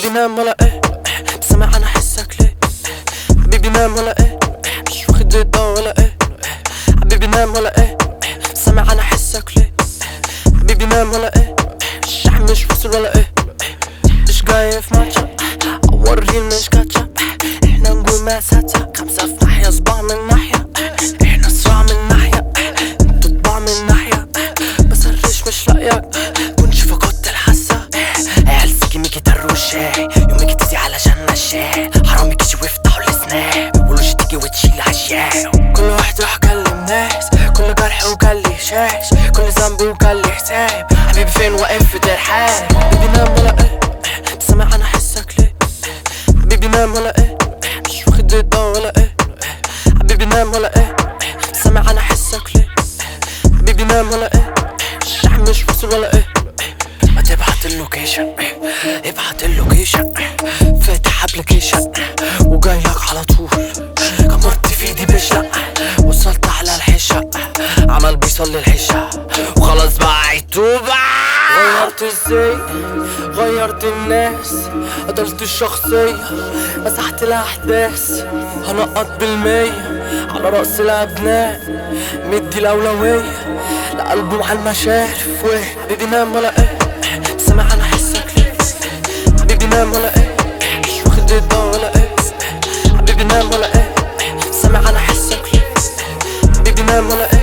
حبيبي نام ولا ايه سامع انا حسك ليه حبيبي نام ولا ايه مش واخد الضوء ولا ايه حبيبي نام ولا ايه سامع انا حسك ليه حبيبي نام ولا ايه الشحن مش وصل ولا ايه مش جاي في ماتشا اوري مش كاتشا احنا نقول مساتشا خمسة في ناحية صباع من ناحية احنا صراع من ناحية انتوا طباع من ناحية بس الريش مش لاقية كنش فقدت الحاسة عيال سيكي ميكي تروشة يوميكي تزي علشان نشاه حرامي كيجي ويفتحوا السناب ولوش تيجي وتشيل عشاه كل واحد راح كلم ناس كل جرح وقال لي شاش كل ذنب وقال لي حساب حبيبي فين واقف في ترحاب حبيبي نام ولا ايه سامع انا حسك ليه حبيبي نام ولا ايه مش واخد الضوء ولا ايه حبيبي نام ولا ايه سامع انا حسك ليه حبيبي نام ولا ايه الشحن مش وصل ولا ايه ما تبعت اللوكيشن ابعت اللوكيشن فاتح ابلكيشن وجاي لك على طول كبرت في ايدي بشة وصلت على الحشة عمل بيصلي الحشة وخلاص بقى عيتوبة غيرت ازاي غيرت الناس قتلت الشخصية مسحت الاحداث هنقط بالمية على رأس الابناء مدي الاولوية لقلبه مع المشارف وحبيبي نام ولا ايه سامع انا حسك ليه حبيبي نام ولا ايه مش واخد الضوء ولا ايه حبيبي نام ولا ايه سامع انا حسك ليه حبيبي نام ولا ايه